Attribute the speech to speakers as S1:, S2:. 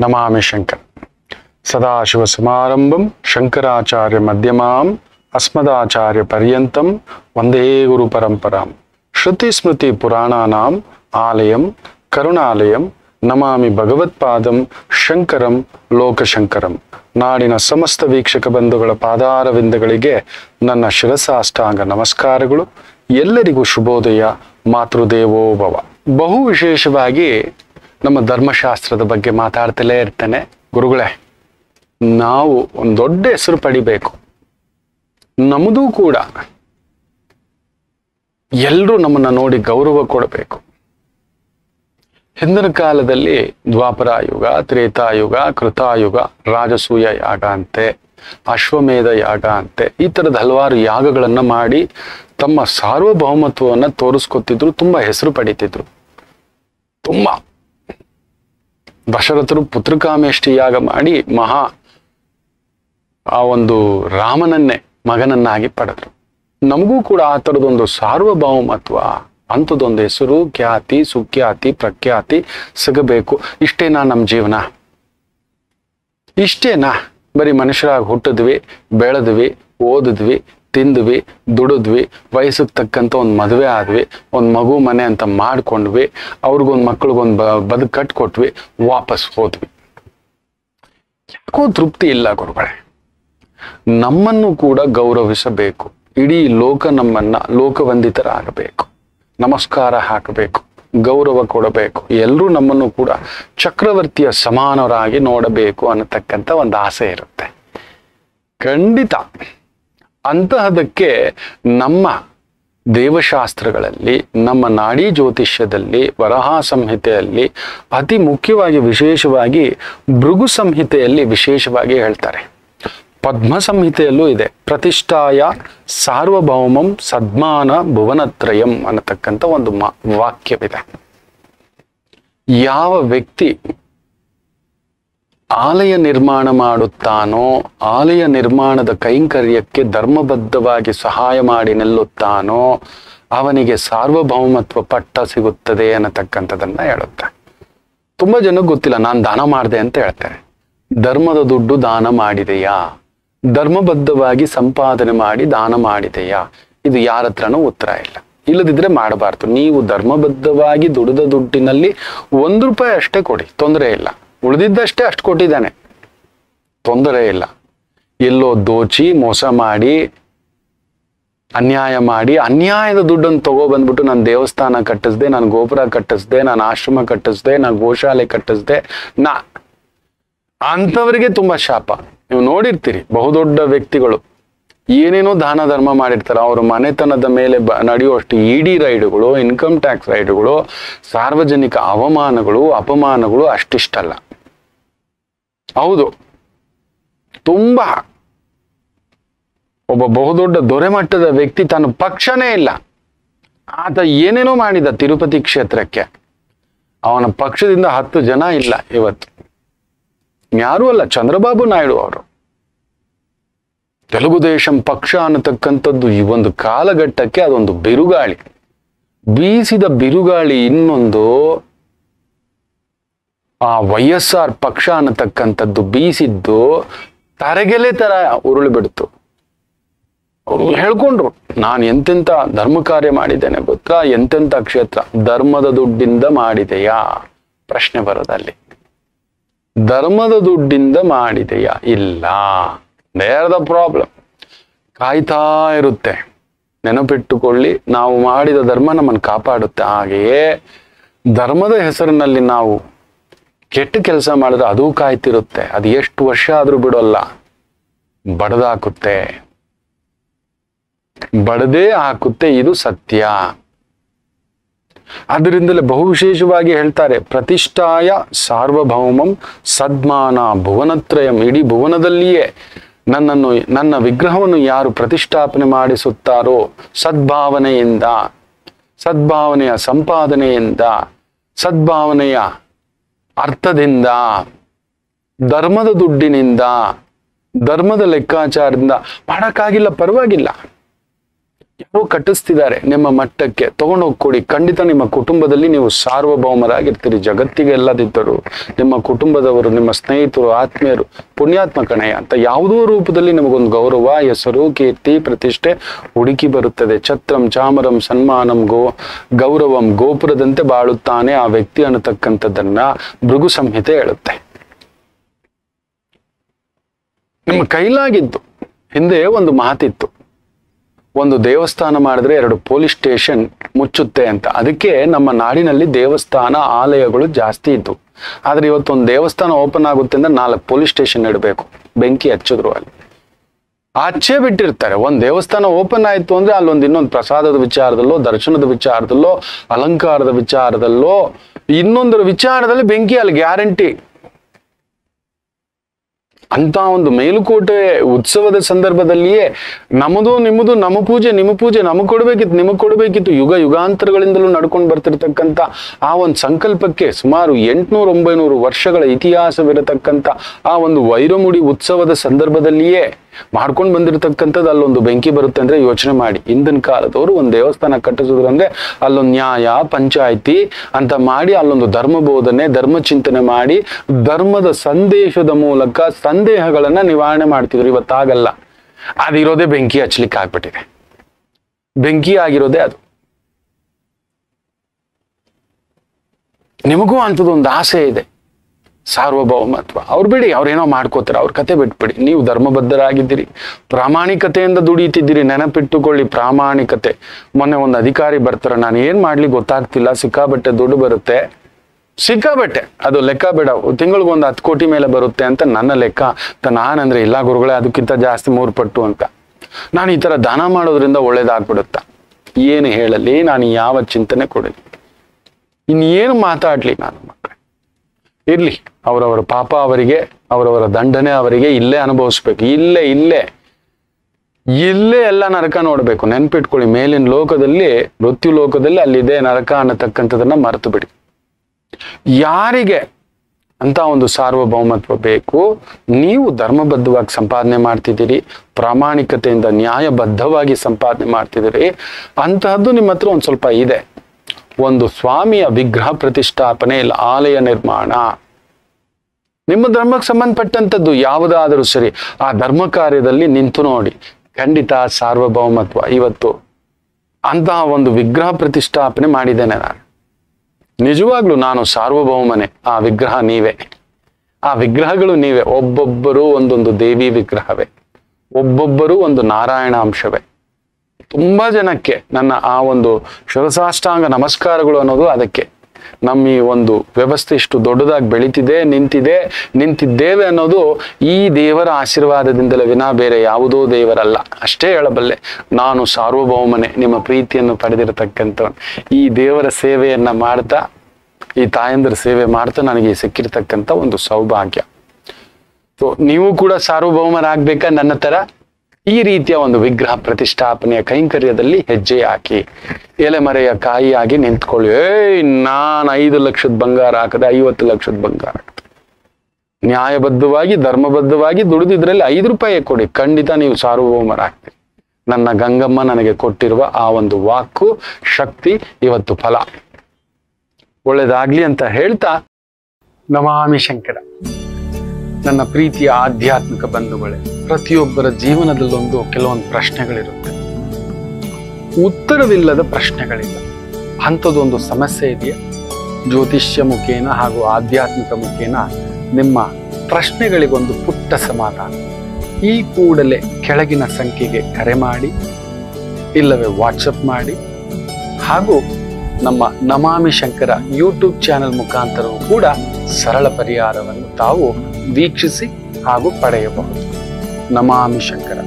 S1: ನಮಾಮಿ ಶಂಕರ ಸದಾಶಿವಸಮಾರಂಭಂ ಶಂಕರಾಚಾರ್ಯ ಮಧ್ಯಮಾಂ ಅಸ್ಮದಾಚಾರ್ಯ ಪರ್ಯಂತಂ ವಂದೇ ಗುರು ಪರಂಪರಾಂ ಶ್ರುತಿ ಸ್ಮೃತಿ ಪುರಾಣಾನಾಂ ಆಲಯಂ ಕರುಣಾಲಯಂ ನಮಾಮಿ ಭಗವತ್ಪಾದಂ ಶಂಕರಂ ಲೋಕಶಂಕರಂ ನಾಡಿನ ಸಮಸ್ತ ವೀಕ್ಷಕ ಬಂಧುಗಳ ಪಾದಾರವಿಂದಗಳಿಗೆ ನನ್ನ ಶಿರಸಾಷ್ಟಾಂಗ ನಮಸ್ಕಾರಗಳು ಎಲ್ಲರಿಗೂ ಶುಭೋದಯ ಮಾತೃದೇವೋಭವ ಬಹು ವಿಶೇಷವಾಗಿ ನಮ್ಮ ಧರ್ಮಶಾಸ್ತ್ರದ ಬಗ್ಗೆ ಮಾತಾಡ್ತಲೇ ಇರ್ತೇನೆ ಗುರುಗಳೇ ನಾವು ಒಂದು ದೊಡ್ಡ ಹೆಸರು ಪಡಿಬೇಕು ನಮ್ಮದೂ ಕೂಡ ಎಲ್ಲರೂ ನಮ್ಮನ್ನ ನೋಡಿ ಗೌರವ ಕೊಡಬೇಕು ಹಿಂದಿನ ಕಾಲದಲ್ಲಿ ದ್ವಾಪರಾಯುಗ ತ್ರೇತಾಯುಗ ಕೃತಾಯುಗ ರಾಜಸೂಯ ಯಾಗ ಅಂತೆ ಅಶ್ವಮೇಧ ಯಾಗ ಅಂತೆ ಈ ಥರದ ಹಲವಾರು ಯಾಗಗಳನ್ನ ಮಾಡಿ ತಮ್ಮ ಸಾರ್ವಭೌಮತ್ವವನ್ನು ತೋರಿಸ್ಕೊತಿದ್ರು ತುಂಬಾ ಹೆಸರು ಪಡಿತಿದ್ರು ತುಂಬಾ ದಶರಥರು ಪುತ್ರಕಾಮೇಷ್ಟಿ ಯಾಗ ಮಾಡಿ ಮಹಾ ಆ ಒಂದು ರಾಮನನ್ನೇ ಮಗನನ್ನಾಗಿ ಪಡೆದ್ರು ನಮಗೂ ಕೂಡ ಆ ಥರದೊಂದು ಸಾರ್ವಭೌಮತ್ವ ಅಂಥದ್ದೊಂದು ಹೆಸರು ಖ್ಯಾತಿ ಸುಖ್ಯಾತಿ ಪ್ರಖ್ಯಾತಿ ಸಿಗಬೇಕು ಇಷ್ಟೇನಾ ನಮ್ಮ ಜೀವನ ಇಷ್ಟೇನಾ ಬರೀ ಮನುಷ್ಯರಾಗಿ ಹುಟ್ಟಿದ್ವಿ ಬೆಳೆದ್ವಿ ಓದಿದ್ವಿ ತಿಂದ್ವಿ ದುಡಿದ್ವಿ ವಯಸ್ಸಿಗೆ ತಕ್ಕಂತ ಒಂದು ಮದುವೆ ಆದ್ವಿ ಒಂದು ಮಗು ಮನೆ ಅಂತ ಮಾಡ್ಕೊಂಡ್ವಿ ಅವ್ರಿಗೊಂದು ಮಕ್ಳಿಗೊಂದು ಬ ಬದುಕು ಕಟ್ಕೊಟ್ವಿ ವಾಪಸ್ ಹೋದ್ವಿ ಯಾಕೋ ತೃಪ್ತಿ ಇಲ್ಲ ಗುರುಗಳೇ ನಮ್ಮನ್ನು ಕೂಡ ಗೌರವಿಸಬೇಕು ಇಡೀ ಲೋಕ ನಮ್ಮನ್ನ ಲೋಕವಂದಿತರಾಗಬೇಕು ನಮಸ್ಕಾರ ಹಾಕಬೇಕು ಗೌರವ ಕೊಡಬೇಕು ಎಲ್ಲರೂ ನಮ್ಮನ್ನು ಕೂಡ ಚಕ್ರವರ್ತಿಯ ಸಮಾನರಾಗಿ ನೋಡಬೇಕು ಅನ್ನತಕ್ಕಂಥ ಒಂದು ಆಸೆ ಇರುತ್ತೆ ಖಂಡಿತ ಅಂತಹದಕ್ಕೆ ನಮ್ಮ ದೇವಶಾಸ್ತ್ರಗಳಲ್ಲಿ ನಮ್ಮ ನಾಡಿ ಜ್ಯೋತಿಷ್ಯದಲ್ಲಿ ವರಹ ಸಂಹಿತೆಯಲ್ಲಿ ಅತಿ ಮುಖ್ಯವಾಗಿ ವಿಶೇಷವಾಗಿ ಭೃಗು ಸಂಹಿತೆಯಲ್ಲಿ ವಿಶೇಷವಾಗಿ ಹೇಳ್ತಾರೆ ಪದ್ಮ ಸಂಹಿತೆಯಲ್ಲೂ ಇದೆ ಪ್ರತಿಷ್ಠಾಯ ಸಾರ್ವಭೌಮಂ ಸದ್ಮಾನ ಭುವನತ್ರಯಂ ಅನ್ನತಕ್ಕಂಥ ಒಂದು ಮಾ ವಾಕ್ಯವಿದೆ ಯಾವ ವ್ಯಕ್ತಿ ಆಲಯ ನಿರ್ಮಾಣ ಮಾಡುತ್ತಾನೋ ಆಲಯ ನಿರ್ಮಾಣದ ಕೈಂಕರ್ಯಕ್ಕೆ ಧರ್ಮಬದ್ಧವಾಗಿ ಸಹಾಯ ಮಾಡಿ ನಿಲ್ಲುತ್ತಾನೋ ಅವನಿಗೆ ಸಾರ್ವಭೌಮತ್ವ ಪಟ್ಟ ಸಿಗುತ್ತದೆ ಅನ್ನತಕ್ಕಂಥದ್ದನ್ನ ಹೇಳುತ್ತೆ ತುಂಬಾ ಜನಕ್ಕೆ ಗೊತ್ತಿಲ್ಲ ನಾನು ದಾನ ಮಾಡಿದೆ ಅಂತ ಹೇಳ್ತಾರೆ ಧರ್ಮದ ದುಡ್ಡು ದಾನ ಮಾಡಿದೆಯಾ ಧರ್ಮಬದ್ಧವಾಗಿ ಸಂಪಾದನೆ ಮಾಡಿ ದಾನ ಮಾಡಿದೆಯಾ ಇದು ಯಾರ ಹತ್ರನೂ ಉತ್ತರ ಇಲ್ಲ ಇಲ್ಲದಿದ್ರೆ ಮಾಡಬಾರ್ದು ನೀವು ಧರ್ಮಬದ್ಧವಾಗಿ ದುಡಿದ ದುಡ್ಡಿನಲ್ಲಿ ಒಂದು ರೂಪಾಯಿ ಅಷ್ಟೇ ಕೊಡಿ ತೊಂದರೆ ಇಲ್ಲ ಉಳಿದಿದ್ದಷ್ಟೇ ಅಷ್ಟು ಕೊಟ್ಟಿದ್ದಾನೆ ತೊಂದರೆ ಇಲ್ಲ ಎಲ್ಲೋ ದೋಚಿ ಮೋಸ ಮಾಡಿ ಅನ್ಯಾಯ ಮಾಡಿ ಅನ್ಯಾಯದ ದುಡ್ಡನ್ನು ತಗೊಬಂದ್ಬಿಟ್ಟು ನಾನು ದೇವಸ್ಥಾನ ಕಟ್ಟಿಸ್ದೆ ನಾನು ಗೋಪುರ ಕಟ್ಟಿಸ್ದೆ ನಾನು ಆಶ್ರಮ ಕಟ್ಟಿಸ್ದೆ ನಾನು ಗೋಶಾಲೆ ಕಟ್ಟಿಸ್ದೆ ನಾ ಅಂಥವರಿಗೆ ತುಂಬಾ ಶಾಪ ನೀವು ನೋಡಿರ್ತೀರಿ ಬಹುದೊಡ್ಡ ವ್ಯಕ್ತಿಗಳು ಏನೇನೋ ದಾನ ಧರ್ಮ ಮಾಡಿರ್ತಾರೆ ಅವ್ರ ಮನೆತನದ ಮೇಲೆ ಬ ನಡೆಯುವಷ್ಟು ಇಡಿ ರೈಡುಗಳು ಇನ್ಕಮ್ ಟ್ಯಾಕ್ಸ್ ರೈಡುಗಳು ಸಾರ್ವಜನಿಕ ಅವಮಾನಗಳು ಅಪಮಾನಗಳು ಅಷ್ಟಿಷ್ಟಲ್ಲ ಹೌದು ತುಂಬಾ ಒಬ್ಬ ಬಹುದೊಡ್ಡ ದೊರೆ ಮಟ್ಟದ ವ್ಯಕ್ತಿ ತನ್ನ ಪಕ್ಷನೇ ಇಲ್ಲ ಆತ ಏನೇನೋ ಮಾಡಿದ ತಿರುಪತಿ ಕ್ಷೇತ್ರಕ್ಕೆ ಅವನ ಪಕ್ಷದಿಂದ ಹತ್ತು ಜನ ಇಲ್ಲ ಇವತ್ತು ಯಾರೂ ಅಲ್ಲ ಚಂದ್ರಬಾಬು ನಾಯ್ಡು ಅವರು ತೆಲುಗು ದೇಶಂ ಪಕ್ಷ ಅನ್ನತಕ್ಕಂಥದ್ದು ಈ ಒಂದು ಕಾಲಘಟ್ಟಕ್ಕೆ ಅದೊಂದು ಬಿರುಗಾಳಿ ಬೀಸಿದ ಬಿರುಗಾಳಿ ಇನ್ನೊಂದು ಆ ವೈ ಎಸ್ ಆರ್ ಪಕ್ಷ ಅನ್ನತಕ್ಕಂಥದ್ದು ಬೀಸಿದ್ದು ತರಗೆಲೆ ತರ ಉರುಳಿ ಬಿಡ್ತು ಅವರು ಹೇಳ್ಕೊಂಡ್ರು ನಾನು ಎಂತೆಂತ ಧರ್ಮ ಕಾರ್ಯ ಮಾಡಿದ್ದೇನೆ ಗೊತ್ತಾ ಎಂತೆಂತ ಕ್ಷೇತ್ರ ಧರ್ಮದ ದುಡ್ಡಿಂದ ಮಾಡಿದೆಯಾ ಪ್ರಶ್ನೆ ಬರೋದಲ್ಲಿ ಧರ್ಮದ ದುಡ್ಡಿಂದ ಮಾಡಿದೆಯಾ ಇಲ್ಲ ದೇರ್ ದ ಪ್ರಾಬ್ಲಮ್ ಕಾಯ್ತಾ ಇರುತ್ತೆ ನೆನಪಿಟ್ಟುಕೊಳ್ಳಿ ನಾವು ಮಾಡಿದ ಧರ್ಮ ನಮ್ಮನ್ನು ಕಾಪಾಡುತ್ತೆ ಹಾಗೆಯೇ ಧರ್ಮದ ಹೆಸರಿನಲ್ಲಿ ನಾವು ಕೆಟ್ಟ ಕೆಲಸ ಮಾಡಿದ್ರೆ ಅದು ಕಾಯ್ತಿರುತ್ತೆ ಅದು ಎಷ್ಟು ವರ್ಷ ಆದ್ರೂ ಬಿಡೋಲ್ಲ ಬಡದಾಕುತ್ತೆ ಬಡದೇ ಹಾಕುತ್ತೆ ಇದು ಸತ್ಯ ಅದರಿಂದಲೇ ಬಹು ವಿಶೇಷವಾಗಿ ಹೇಳ್ತಾರೆ ಪ್ರತಿಷ್ಠಾಯ ಸಾರ್ವಭೌಮಂ ಸದ್ಮಾನ ಭುವನತ್ರಯಂ ಇಡೀ ಭುವನದಲ್ಲಿಯೇ ನನ್ನನ್ನು ನನ್ನ ವಿಗ್ರಹವನ್ನು ಯಾರು ಪ್ರತಿಷ್ಠಾಪನೆ ಮಾಡಿಸುತ್ತಾರೋ ಸದ್ಭಾವನೆಯಿಂದ ಸದ್ಭಾವನೆಯ ಸಂಪಾದನೆಯಿಂದ ಸದ್ಭಾವನೆಯ ಅರ್ಥದಿಂದ ಧರ್ಮದ ದುಡ್ಡಿನಿಂದ ಧರ್ಮದ ಲೆಕ್ಕಾಚಾರದಿಂದ ಮಾಡಕ್ಕಾಗಿಲ್ಲ ಪರವಾಗಿಲ್ಲ ಯಾರೋ ಕಟ್ಟಿಸ್ತಿದ್ದಾರೆ ನಿಮ್ಮ ಮಟ್ಟಕ್ಕೆ ತಗೊಂಡೋಗಿ ಕೊಡಿ ಖಂಡಿತ ನಿಮ್ಮ ಕುಟುಂಬದಲ್ಲಿ ನೀವು ಸಾರ್ವಭೌಮರಾಗಿರ್ತೀರಿ ಜಗತ್ತಿಗೆ ಎಲ್ಲದಿದ್ದರು ನಿಮ್ಮ ಕುಟುಂಬದವರು ನಿಮ್ಮ ಸ್ನೇಹಿತರು ಆತ್ಮೀಯರು ಪುಣ್ಯಾತ್ಮ ಕಣಯ್ಯ ಅಂತ ಯಾವುದೋ ರೂಪದಲ್ಲಿ ನಿಮಗೊಂದು ಗೌರವ ಹೆಸರು ಕೀರ್ತಿ ಪ್ರತಿಷ್ಠೆ ಹುಡುಕಿ ಬರುತ್ತದೆ ಛತ್ರಂ ಚಾಮರಂ ಸನ್ಮಾನಂ ಗೋ ಗೌರವಂ ಗೋಪುರದಂತೆ ಬಾಳುತ್ತಾನೆ ಆ ವ್ಯಕ್ತಿ ಅನ್ನತಕ್ಕಂಥದ್ದನ್ನ ಭೃಗು ಸಂಹಿತೆ ಹೇಳುತ್ತೆ ನಿಮ್ಮ ಕೈಲಾಗಿದ್ದು ಹಿಂದೆ ಒಂದು ಮಾತಿತ್ತು ಒಂದು ದೇವಸ್ಥಾನ ಮಾಡಿದ್ರೆ ಎರಡು ಪೊಲೀಸ್ ಸ್ಟೇಷನ್ ಮುಚ್ಚುತ್ತೆ ಅಂತ ಅದಕ್ಕೆ ನಮ್ಮ ನಾಡಿನಲ್ಲಿ ದೇವಸ್ಥಾನ ಆಲಯಗಳು ಜಾಸ್ತಿ ಇದ್ದು ಆದ್ರೆ ಇವತ್ತು ಒಂದು ದೇವಸ್ಥಾನ ಓಪನ್ ಆಗುತ್ತೆ ಅಂದ್ರೆ ನಾಲ್ಕು ಪೊಲೀಸ್ ಸ್ಟೇಷನ್ ಇಡಬೇಕು ಬೆಂಕಿ ಹಚ್ಚಿದ್ರು ಅಲ್ಲಿ ಆಚೆ ಬಿಟ್ಟಿರ್ತಾರೆ ಒಂದ್ ದೇವಸ್ಥಾನ ಓಪನ್ ಆಯ್ತು ಅಂದ್ರೆ ಅಲ್ಲೊಂದು ಇನ್ನೊಂದು ಪ್ರಸಾದದ ವಿಚಾರದಲ್ಲೋ ದರ್ಶನದ ವಿಚಾರದಲ್ಲೋ ಅಲಂಕಾರದ ವಿಚಾರದಲ್ಲೋ ಇನ್ನೊಂದರ ವಿಚಾರದಲ್ಲಿ ಬೆಂಕಿ ಅಲ್ಲಿ ಗ್ಯಾರಂಟಿ ಅಂತ ಒಂದು ಮೇಲುಕೋಟೆ ಉತ್ಸವದ ಸಂದರ್ಭದಲ್ಲಿಯೇ ನಮ್ಮದು ನಿಮ್ಮದು ನಮ್ಮ ಪೂಜೆ ನಿಮ್ಮ ಪೂಜೆ ನಮಗ್ ಕೊಡ್ಬೇಕಿತ್ತು ನಿಮಗ್ ಕೊಡ್ಬೇಕಿತ್ತು ಯುಗ ಯುಗಾಂತರಗಳಿಂದಲೂ ನಡ್ಕೊಂಡು ಬರ್ತಿರ್ತಕ್ಕಂಥ ಆ ಒಂದು ಸಂಕಲ್ಪಕ್ಕೆ ಸುಮಾರು ಎಂಟ್ನೂರ ಒಂಬೈನೂರು ವರ್ಷಗಳ ಇತಿಹಾಸವಿರತಕ್ಕಂಥ ಆ ಒಂದು ವೈರಮುಡಿ ಉತ್ಸವದ ಸಂದರ್ಭದಲ್ಲಿಯೇ ಮಾಡ್ಕೊಂಡು ಬಂದಿರತಕ್ಕಂಥದ್ದು ಅಲ್ಲೊಂದು ಬೆಂಕಿ ಬರುತ್ತೆ ಅಂದ್ರೆ ಯೋಚನೆ ಮಾಡಿ ಹಿಂದಿನ ಕಾಲದವರು ಒಂದು ದೇವಸ್ಥಾನ ಕಟ್ಟಿಸಿದ್ರು ಅಂದ್ರೆ ಅಲ್ಲೊಂದು ನ್ಯಾಯ ಪಂಚಾಯಿತಿ ಅಂತ ಮಾಡಿ ಅಲ್ಲೊಂದು ಧರ್ಮ ಬೋಧನೆ ಧರ್ಮ ಚಿಂತನೆ ಮಾಡಿ ಧರ್ಮದ ಸಂದೇಶದ ಮೂಲಕ ಸಂದೇಹಗಳನ್ನ ನಿವಾರಣೆ ಮಾಡ್ತಿದ್ರು ಇವತ್ತಾಗಲ್ಲ ಅದಿರೋದೇ ಬೆಂಕಿ ಹಚ್ಲಿಕ್ಕೆ ಆಗ್ಬಿಟ್ಟಿದೆ ಬೆಂಕಿ ಆಗಿರೋದೇ ಅದು ನಿಮಗೂ ಅಂಥದ್ದೊಂದು ಆಸೆ ಇದೆ ಸಾರ್ವಭೌಮತ್ವ ಅವ್ರು ಬಿಡಿ ಅವ್ರೇನೋ ಮಾಡ್ಕೋತಾರೆ ಅವ್ರ ಕತೆ ಬಿಟ್ಬಿಡಿ ನೀವು ಧರ್ಮಬದ್ಧರಾಗಿದ್ದೀರಿ ಪ್ರಾಮಾಣಿಕತೆಯಿಂದ ದುಡಿಯುತ್ತಿದ್ದೀರಿ ನೆನಪಿಟ್ಟುಕೊಳ್ಳಿ ಪ್ರಾಮಾಣಿಕತೆ ಮೊನ್ನೆ ಒಂದು ಅಧಿಕಾರಿ ಬರ್ತಾರೆ ನಾನು ಏನ್ ಮಾಡ್ಲಿ ಗೊತ್ತಾಗ್ತಿಲ್ಲ ಸಿಕ್ಕಾಬಟ್ಟೆ ದುಡ್ಡು ಬರುತ್ತೆ ಸಿಕ್ಕಾಬಟ್ಟೆ ಅದು ಲೆಕ್ಕ ಬೇಡ ತಿಂಗಳಿಗೊಂದು ಹತ್ತು ಕೋಟಿ ಮೇಲೆ ಬರುತ್ತೆ ಅಂತ ನನ್ನ ಲೆಕ್ಕ ಅಂತ ನಾನಂದ್ರೆ ಇಲ್ಲ ಗುರುಗಳೇ ಅದಕ್ಕಿಂತ ಜಾಸ್ತಿ ಮೂರು ಪಟ್ಟು ಅಂತ ನಾನು ಈ ತರ ದಾನ ಮಾಡೋದ್ರಿಂದ ಒಳ್ಳೇದಾಗ್ಬಿಡುತ್ತ ಏನು ಹೇಳಲಿ ನಾನು ಯಾವ ಚಿಂತನೆ ಕೊಡಲಿ ಇನ್ನೇನು ಮಾತಾಡ್ಲಿ ನಾನು ಮಕ್ಕಳೇ ಇರ್ಲಿ ಅವರವರ ಪಾಪ ಅವರಿಗೆ ಅವರವರ ದಂಡನೆ ಅವರಿಗೆ ಇಲ್ಲೇ ಅನುಭವಿಸ್ಬೇಕು ಇಲ್ಲೇ ಇಲ್ಲೇ ಇಲ್ಲೇ ಎಲ್ಲ ನರಕ ನೋಡ್ಬೇಕು ನೆನ್ಪಿಟ್ಕೊಳ್ಳಿ ಮೇಲಿನ ಲೋಕದಲ್ಲಿ ಮೃತ್ಯು ಲೋಕದಲ್ಲಿ ಅಲ್ಲಿದೆ ನರಕ ಅನ್ನತಕ್ಕಂಥದನ್ನ ಮರೆತು ಬಿಡಿ ಯಾರಿಗೆ ಅಂತ ಒಂದು ಸಾರ್ವಭೌಮತ್ವ ಬೇಕು ನೀವು ಧರ್ಮಬದ್ಧವಾಗಿ ಸಂಪಾದನೆ ಮಾಡ್ತಿದ್ದೀರಿ ಪ್ರಾಮಾಣಿಕತೆಯಿಂದ ನ್ಯಾಯಬದ್ಧವಾಗಿ ಸಂಪಾದನೆ ಮಾಡ್ತಿದ್ದೀರಿ ಅಂತಹದ್ದು ನಿಮ್ಮ ಹತ್ರ ಒಂದು ಸ್ವಲ್ಪ ಇದೆ ಒಂದು ಸ್ವಾಮಿಯ ವಿಗ್ರಹ ಪ್ರತಿಷ್ಠಾಪನೆ ಇಲ್ಲ ಆಲಯ ನಿರ್ಮಾಣ ನಿಮ್ಮ ಧರ್ಮಕ್ಕೆ ಸಂಬಂಧಪಟ್ಟಂಥದ್ದು ಯಾವುದಾದರೂ ಸರಿ ಆ ಧರ್ಮ ಕಾರ್ಯದಲ್ಲಿ ನಿಂತು ನೋಡಿ ಖಂಡಿತ ಸಾರ್ವಭೌಮತ್ವ ಇವತ್ತು ಅಂತಹ ಒಂದು ವಿಗ್ರಹ ಪ್ರತಿಷ್ಠಾಪನೆ ಮಾಡಿದ್ದೇನೆ ನಾನು ನಿಜವಾಗ್ಲೂ ನಾನು ಸಾರ್ವಭೌಮನೆ ಆ ವಿಗ್ರಹ ನೀವೇ ಆ ವಿಗ್ರಹಗಳು ನೀವೇ ಒಬ್ಬೊಬ್ಬರು ಒಂದೊಂದು ದೇವಿ ವಿಗ್ರಹವೇ ಒಬ್ಬೊಬ್ಬರು ಒಂದು ನಾರಾಯಣ ಅಂಶವೇ ತುಂಬಾ ಜನಕ್ಕೆ ನನ್ನ ಆ ಒಂದು ಶಿರಸಾಷ್ಟಾಂಗ ನಮಸ್ಕಾರಗಳು ಅನ್ನೋದು ಅದಕ್ಕೆ ನಮ್ಮ ಈ ಒಂದು ವ್ಯವಸ್ಥೆ ಇಷ್ಟು ದೊಡ್ಡದಾಗಿ ಬೆಳೀತಿದೆ ನಿಂತಿದೆ ನಿಂತಿದ್ದೇವೆ ಅನ್ನೋದು ಈ ದೇವರ ಆಶೀರ್ವಾದದಿಂದಲೇ ವಿನಾ ಬೇರೆ ಯಾವುದೋ ದೇವರಲ್ಲ ಅಷ್ಟೇ ಹೇಳಬಲ್ಲೆ ನಾನು ಸಾರ್ವಭೌಮನೆ ನಿಮ್ಮ ಪ್ರೀತಿಯನ್ನು ಪಡೆದಿರತಕ್ಕಂಥವನು ಈ ದೇವರ ಸೇವೆಯನ್ನ ಮಾಡ್ತಾ ಈ ತಾಯಂದ್ರ ಸೇವೆ ಮಾಡ್ತಾ ನನಗೆ ಸಿಕ್ಕಿರ್ತಕ್ಕಂಥ ಒಂದು ಸೌಭಾಗ್ಯ ಸೊ ನೀವು ಕೂಡ ಸಾರ್ವಭೌಮರಾಗ್ಬೇಕಾ ನನ್ನ ತರ ಈ ರೀತಿಯ ಒಂದು ವಿಗ್ರಹ ಪ್ರತಿಷ್ಠಾಪನೆಯ ಕೈಂಕರ್ಯದಲ್ಲಿ ಹೆಜ್ಜೆ ಹಾಕಿ ಎಲೆಮರೆಯ ಕಾಯಿಯಾಗಿ ನಿಂತ್ಕೊಳ್ಳಿ ಏಯ್ ನಾನು ಐದು ಲಕ್ಷದ ಬಂಗಾರ ಹಾಕದೆ ಐವತ್ತು ಲಕ್ಷದ ಬಂಗಾರ ಹಾಕ್ತೆ ನ್ಯಾಯಬದ್ಧವಾಗಿ ಧರ್ಮಬದ್ಧವಾಗಿ ದುಡಿದಿದ್ರಲ್ಲಿ ಐದು ರೂಪಾಯಿ ಕೊಡಿ ಖಂಡಿತ ನೀವು ಸಾರ್ವಭೌಮರಾಗ್ತೀರಿ ನನ್ನ ಗಂಗಮ್ಮ ನನಗೆ ಕೊಟ್ಟಿರುವ ಆ ಒಂದು ವಾಕು ಶಕ್ತಿ ಇವತ್ತು ಫಲ ಒಳ್ಳೇದಾಗ್ಲಿ ಅಂತ ಹೇಳ್ತಾ ನಮಾಮಿ ಶಂಕರ ನನ್ನ ಪ್ರೀತಿಯ ಆಧ್ಯಾತ್ಮಿಕ ಬಂಧುಗಳೇ ಪ್ರತಿಯೊಬ್ಬರ ಜೀವನದಲ್ಲೊಂದು ಕೆಲವೊಂದು ಪ್ರಶ್ನೆಗಳಿರುತ್ತೆ ಉತ್ತರವಿಲ್ಲದ ಪ್ರಶ್ನೆಗಳಿಲ್ಲ ಅಂಥದ್ದೊಂದು ಸಮಸ್ಯೆ ಇದೆಯಾ ಜ್ಯೋತಿಷ್ಯ ಮುಖೇನ ಹಾಗೂ ಆಧ್ಯಾತ್ಮಿಕ ಮುಖೇನ ನಿಮ್ಮ ಪ್ರಶ್ನೆಗಳಿಗೊಂದು ಪುಟ್ಟ ಸಮಾಧಾನ ಈ ಕೂಡಲೇ ಕೆಳಗಿನ ಸಂಖ್ಯೆಗೆ ಕರೆ ಮಾಡಿ ಇಲ್ಲವೇ ವಾಟ್ಸಪ್ ಮಾಡಿ ಹಾಗೂ ನಮ್ಮ ನಮಾಮಿ ಶಂಕರ ಯೂಟ್ಯೂಬ್ ಚಾನೆಲ್ ಮುಖಾಂತರವೂ ಕೂಡ ಸರಳ ಪರಿಹಾರವನ್ನು ತಾವು ವೀಕ್ಷಿಸಿ ಹಾಗೂ ಪಡೆಯಬಹುದು ನಮಾಮಿ ಶಂಕರ